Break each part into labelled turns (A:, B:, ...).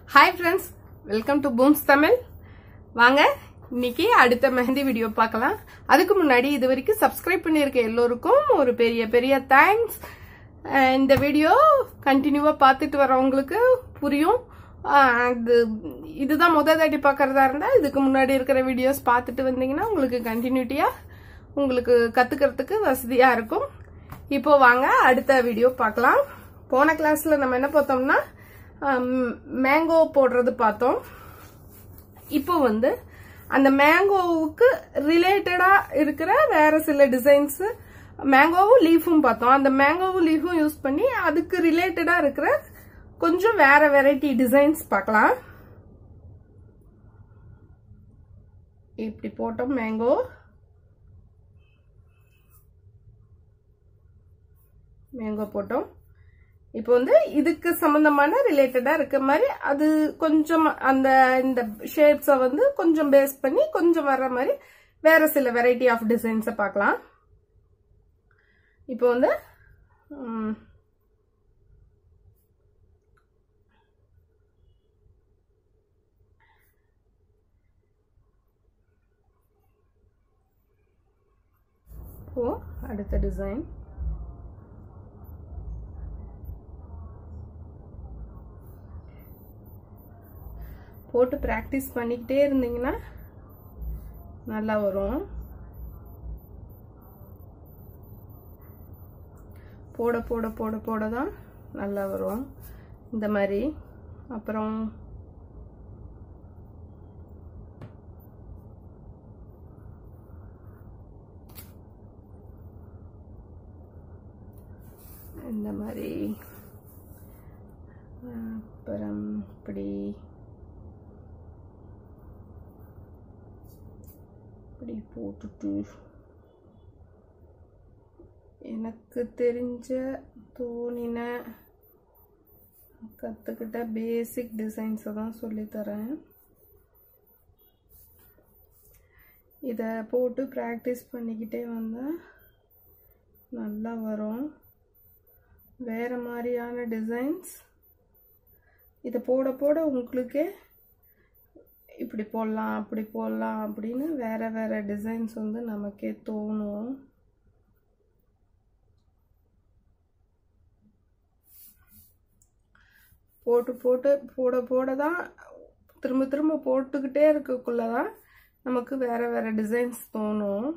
A: Hi friends welcome to Booms Tamil வாங்க இன்னைக்கு அடுத்த மெஹந்தி வீடியோ பார்க்கலாம் அதுக்கு முன்னாடி இது வரைக்கும் சப்ஸ்கிரைப் பண்ணியிருக்க எல்லோருக்கும் ஒரு பெரிய பெரிய தேங்க்ஸ் இந்த வீடியோ கண்டினியூவாக பார்த்துட்டு வரவங்களுக்கு புரியும் அஹ் அது இதுதான் முதல் தாட்டி பார்க்கறதா இருந்தால் இதுக்கு முன்னாடி இருக்கிற வீடியோஸ் பார்த்துட்டு வந்தீங்கன்னா உங்களுக்கு கண்டினியூட்டியாக உங்களுக்கு கற்றுக்கிறதுக்கு வசதியாக இருக்கும் இப்போ வாங்க அடுத்த வீடியோ பார்க்கலாம் போன கிளாஸில் நம்ம என்ன பார்த்தோம்னா மேங்கோ போடுறது பார்த்தோம் இப்போ வந்து அந்த மேங்கோவுக்கு ரிலேட்டடாக இருக்கிற வேற சில டிசைன்ஸ் மேங்கோவும் லீஃபும் பார்த்தோம் அந்த மேங்கோவும் லீஃபும் யூஸ் பண்ணி அதுக்கு ரிலேட்டடாக இருக்கிற கொஞ்சம் வேற வெரைட்டி டிசைன்ஸ் பார்க்கலாம் இப்படி போட்டோம் மேங்கோ மேங்கோ போட்டோம் இப்போ வந்து இதுக்கு சம்பந்தமான ரிலேட்டடா இருக்க மாதிரி அது கொஞ்சம் அந்த இந்த ஷேப்ஸை வந்து கொஞ்சம் பேஸ் பண்ணி கொஞ்சம் வர்ற மாதிரி வேற சில வெரைட்டி ஆஃப் டிசைன்ஸை பார்க்கலாம் இப்போ வந்து ம், இப்போ அடுத்த டிசைன் போட்டு ப்ராக்டிஸ் பண்ணிக்கிட்டே இருந்தீங்கன்னா நல்லா வரும் போட போட போட போட தான் நல்லா வரும் இந்த மாதிரி அப்புறம் இந்த மாதிரி அப்புறம் இப்படி இப்படி போட்டுட்டு எனக்கு தெரிஞ்ச தோணின கற்றுக்கிட்ட பேசிக் டிசைன்ஸை தான் சொல்லித்தரேன் இதை போட்டு ப்ராக்டிஸ் பண்ணிக்கிட்டே வந்தால் நல்லா வரும் வேறு மாதிரியான டிசைன்ஸ் இதை போட போட உங்களுக்கே இப்படி போடலாம் அப்படி போடலாம் அப்படின்னு வேற வேற டிசைன்ஸ் வந்து நமக்கே தோணும் போட்டு போட்டு போட போட தான் திரும்ப திரும்ப போட்டுக்கிட்டே இருக்கக்குள்ள தான் நமக்கு வேற வேற டிசைன்ஸ் தோணும்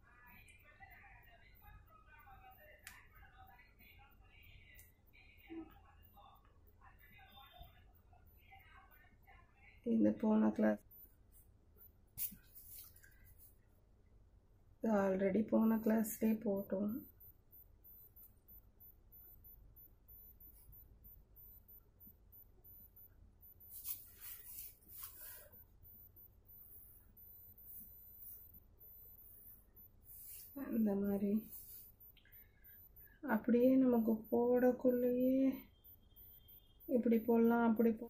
A: இந்த போன கிளாஸ் ஆல்ரெடி போன கிளாஸ்லேயே போட்டோம் இந்த மாதிரி அப்படியே நமக்கு போடக்குள்ளேயே இப்படி போடலாம் அப்படி போ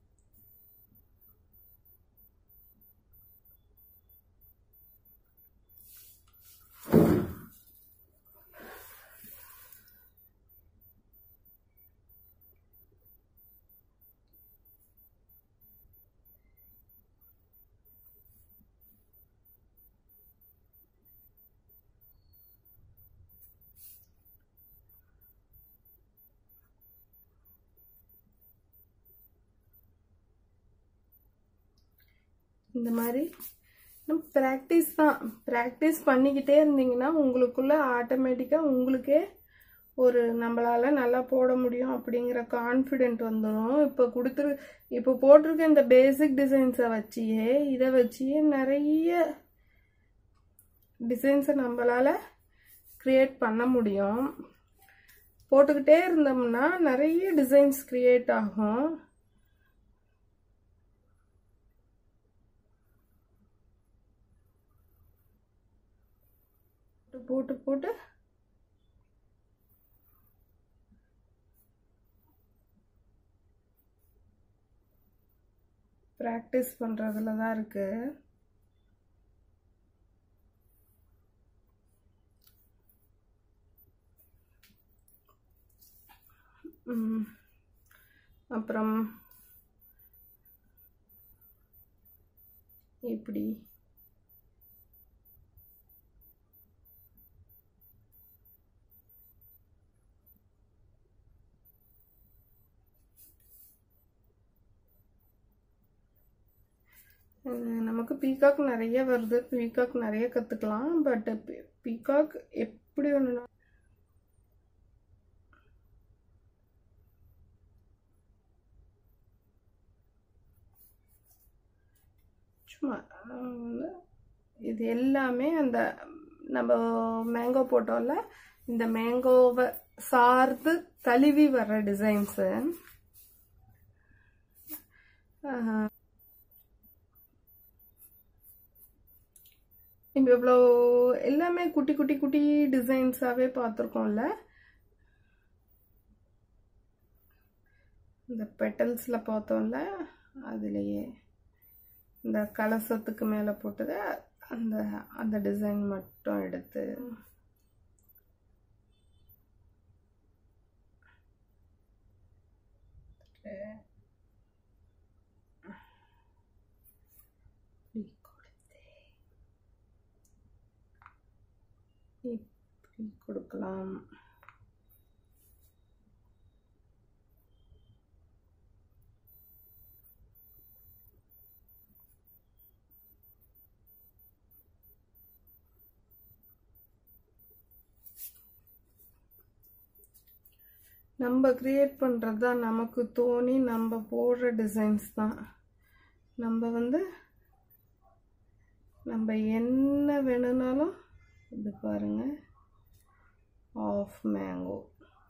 A: இந்த மாதிரி ப்ராக்டிஸ் தான் ப்ராக்டிஸ் பண்ணிக்கிட்டே இருந்தீங்கன்னா உங்களுக்குள்ள ஆட்டோமேட்டிக்காக உங்களுக்கே ஒரு நம்மளால நல்லா போட முடியும் அப்படிங்கிற கான்ஃபிடென்ட் வந்துடும் இப்போ கொடுத்துரு இப்போ போட்டிருக்க இந்த பேசிக் டிசைன்ஸை வச்சியே இதை வச்சியே நிறைய டிசைன்ஸை நம்மளால க்ரியேட் பண்ண முடியும் போட்டுக்கிட்டே இருந்தோம்னா நிறைய டிசைன்ஸ் க்ரியேட் ஆகும் போட்டு போட்டு போட்டு ப்ராக்டிஸ் பண்ணுறதுல தான் இருக்கு ம். அப்புறம் இப்படி அஹ் நமக்கு பீகாக் நிறைய வருது பீகாக் நிறைய கற்றுக்கலாம் பட் பீகாக் எப்படி ஒன்று சும்மா அஹ் வந்து இது எல்லாமே அந்த நம்ம மேங்கோ போட்டோம்ல இந்த மேங்கோவை சார்ந்து தழுவி வர்ற டிசைன்ஸு இப்போ இவ்வளோ எல்லாமே குட்டி குட்டி குட்டி டிசைன்ஸாகவே பார்த்துருக்கோம்ல இந்த பெட்டல்ஸில் பார்த்தோம்ல அதுலேயே இந்த கலசத்துக்கு மேலே போட்டது அந்த அந்த டிசைன் மட்டும் எடுத்து இப்படி கொடுத்து இப்படி கொடுக்கலாம் நம்ம கிரியேட் பண்ணுறது தான் நமக்கு தோணி நம்ம போடுற டிசைன்ஸ் தான் நம்ம வந்து நம்ம என்ன வேணும்னாலும் இது பாருங்க ஆஃப் மேங்கோ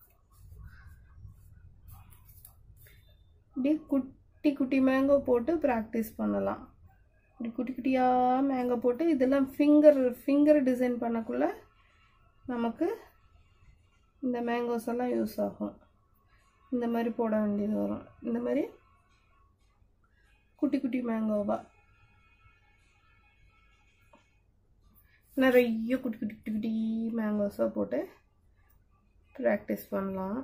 A: இப்படி குட்டி குட்டி மேங்கோ போட்டு ப்ராக்டிஸ் பண்ணலாம் இப்படி குட்டி குட்டியாக மேங்கோ போட்டு இதெல்லாம் ஃபிங்கர் ஃபிங்கர் டிசைன் பண்ணக்குள்ள நமக்கு இந்த மேங்கோஸ் எல்லாம் யூஸ் ஆகும் இந்த மாதிரி போட வேண்டியது வரும் இந்த மாதிரி குட்டி குட்டி மேங்கோவா நிறைய குட்டி குட்டி குட்டி குட்டி மேங்கோஸாக போட்டு ப்ராக்டிஸ் பண்ணலாம்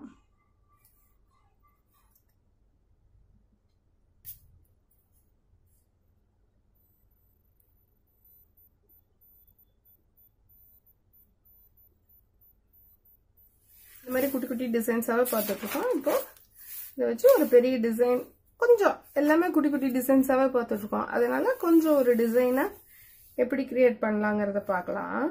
A: இந்த மாதிரி குட்டி குட்டி டிசைன்ஸாகவே பார்த்துட்ருக்கோம் இப்போ இதை வச்சு ஒரு பெரிய டிசைன் கொஞ்சம் எல்லாமே குட்டி குட்டி டிசைன்ஸாகவே பார்த்துட்ருக்கோம் அதனால கொஞ்சம் ஒரு டிசைனை எப்படி கிரியேட் பண்ணலாங்கிறத பார்க்கலாம்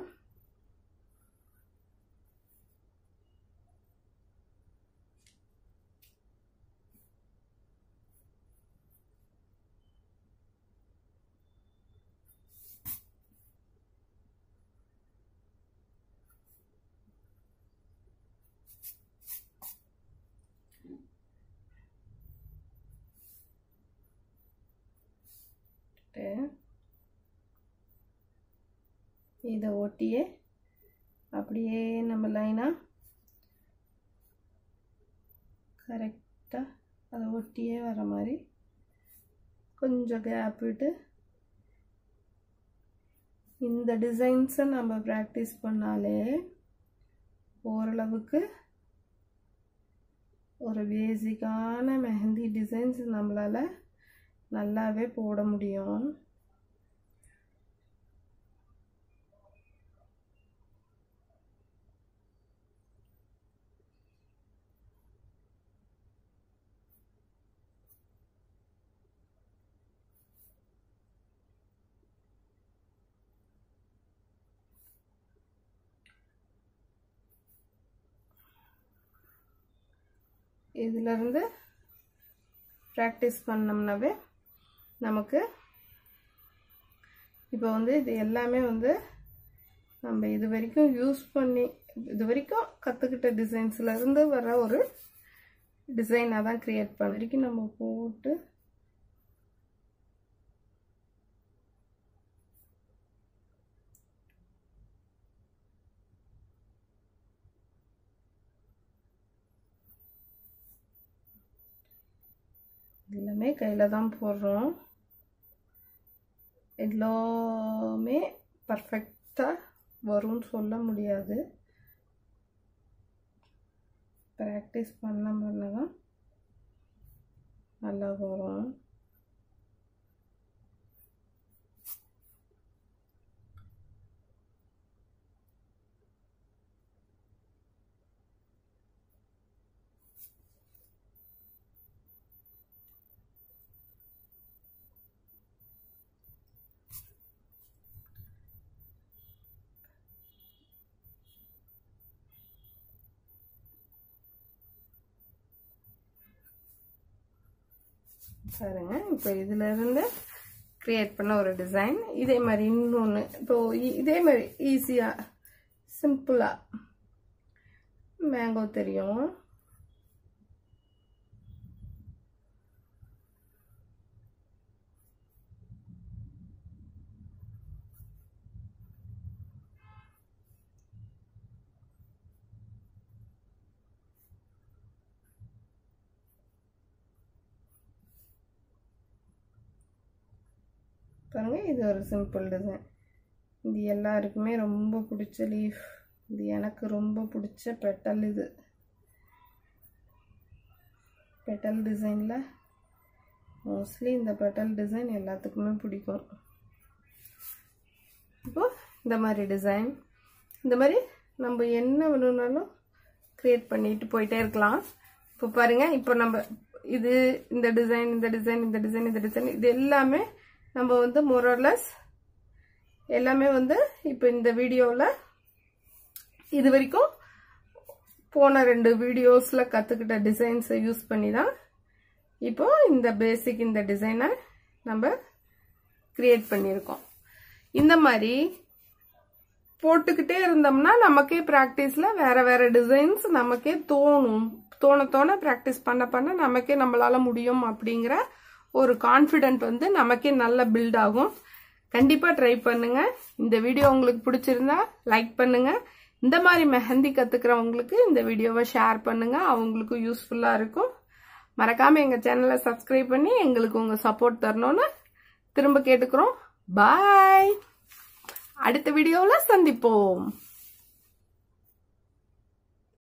A: இதை ஒட்டியே அப்படியே நம்ம லைனாக கரெக்டாக அதை ஒட்டியே வர மாதிரி கொஞ்சம் கேப் விட்டு இந்த டிசைன்ஸை நம்ம ப்ராக்டிஸ் பண்ணாலே ஓரளவுக்கு ஒரு பேசிக்கான மெஹந்தி டிசைன்ஸ் நம்மளால் நல்லாவே போட முடியும் இதிலிருந்து ப்ராக்டிஸ் பண்ணோம்னாவே நமக்கு இப்போ வந்து இது எல்லாமே வந்து நம்ம இது வரைக்கும் யூஸ் பண்ணி இது வரைக்கும் கற்றுக்கிட்ட டிசைன்ஸ்லேருந்து வர ஒரு டிசைனாக தான் க்ரியேட் பண்ண வரைக்கும் நம்ம போட்டு எல்லாமே கையில் தான் போடுறோம் எல்லாமே பர்ஃபெக்டாக வரும்னு சொல்ல முடியாது ப்ராக்டிஸ் பண்ண பண்ண தான் நல்லா வரும் பாருங்க இப்போ இதுல இருந்து கிரியேட் பண்ண ஒரு டிசைன் இதே மாதிரி இன்னொன்று இப்போ இ- இதே மாதிரி ஈஸியா சிம்பிளா மேங்கோ தெரியும் பாருங்க இது ஒரு சிம்பிள் டிசைன் இது எல்லாருக்குமே ரொம்ப பிடிச்ச லீஃப் இது எனக்கு ரொம்ப பிடிச்ச பெட்டல் இது பெட்டல் டிசைனில் மோஸ்ட்லி இந்த பெட்டல் டிசைன் எல்லாத்துக்குமே பிடிக்கும் இப்போ இந்த மாதிரி டிசைன் இந்த மாதிரி நம்ம என்ன வேணும்னாலும் க்ரியேட் பண்ணிட்டு போயிட்டே இருக்கலாம் இப்போ பாருங்க இப்போ நம்ம இது இந்த டிசைன் இந்த டிசைன் இந்த டிசைன் இந்த டிசைன் இது எல்லாமே நம்ம வந்து மொரலஸ் எல்லாமே வந்து இப்போ இந்த வீடியோவில் இது வரைக்கும் போன ரெண்டு வீடியோஸில் கற்றுக்கிட்ட டிசைன்ஸை யூஸ் பண்ணி தான் இப்போ இந்த பேசிக் இந்த டிசைனை நம்ம கிரியேட் பண்ணியிருக்கோம் இந்த மாதிரி போட்டுக்கிட்டே இருந்தோம்னா நமக்கே ப்ராக்டிஸில் வேற வேற டிசைன்ஸ் நமக்கே தோணும் தோண தோண ப்ராக்டிஸ் பண்ண பண்ண நமக்கே நம்மளால முடியும் அப்படிங்கிற ஒரு கான்ஃபிடென்ட் வந்து நமக்கே நல்ல பில்ட் ஆகும் கண்டிப்பாக ட்ரை பண்ணுங்க இந்த வீடியோ உங்களுக்கு பிடிச்சிருந்தா லைக் பண்ணுங்க இந்த மாதிரி மெஹந்தி கத்துக்கிறவங்களுக்கு இந்த வீடியோவை ஷேர் பண்ணுங்க அவங்களுக்கும் யூஸ்ஃபுல்லாக இருக்கும் மறக்காம எங்க சேனலை சப்ஸ்கிரைப் பண்ணி எங்களுக்கு உங்க சப்போர்ட் தரணும்னு திரும்ப கேட்டுக்கிறோம் பாய் அடுத்த வீடியோவில் சந்திப்போம்